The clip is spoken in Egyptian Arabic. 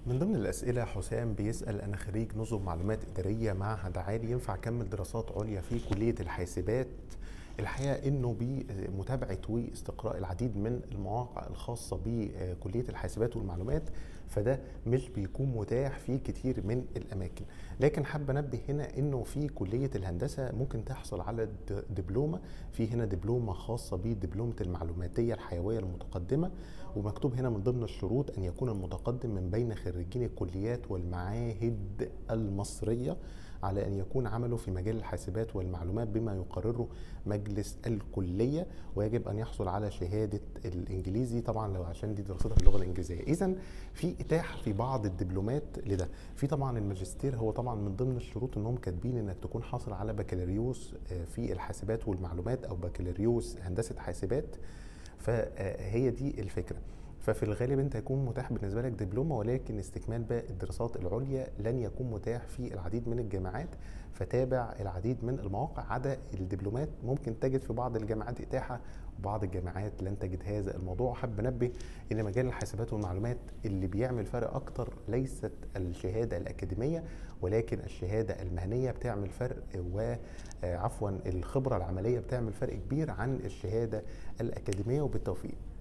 من ضمن الأسئلة حسام بيسأل أنا خريج نظم معلومات إدارية معهد عالي ينفع أكمل دراسات عليا في كلية الحاسبات الحقيقة أنه بمتابعة واستقراء العديد من المواقع الخاصة بكلية الحاسبات والمعلومات فده مش بيكون متاح في كتير من الأماكن لكن حابة أنبه هنا أنه في كلية الهندسة ممكن تحصل على دبلومة في هنا دبلومة خاصة بدبلومة المعلوماتية الحيوية المتقدمة ومكتوب هنا من ضمن الشروط أن يكون المتقدم من بين خريجين الكليات والمعاهد المصرية على أن يكون عمله في مجال الحاسبات والمعلومات بما يقرره مجلس الكلية ويجب أن يحصل على شهادة الإنجليزي طبعا لو عشان دي دراستها باللغة الإنجليزية إذا في إتاحة في بعض الدبلومات لده في طبعا الماجستير هو طبعا من ضمن الشروط أنهم كاتبين أنك تكون حاصل على بكالوريوس في الحاسبات والمعلومات أو بكالوريوس هندسة حاسبات فهي دي الفكره ففي الغالب انت هيكون متاح بالنسبه لك دبلومه ولكن استكمال باقي الدراسات العليا لن يكون متاح في العديد من الجامعات فتابع العديد من المواقع عدا الدبلومات ممكن تجد في بعض الجامعات اتاحه وبعض الجامعات لن تجد هذا الموضوع حابب انبه ان مجال الحاسبات والمعلومات اللي بيعمل فرق اكتر ليست الشهاده الاكاديميه ولكن الشهاده المهنيه بتعمل فرق وعفوا الخبره العمليه بتعمل فرق كبير عن الشهاده الاكاديميه وبالتوفيق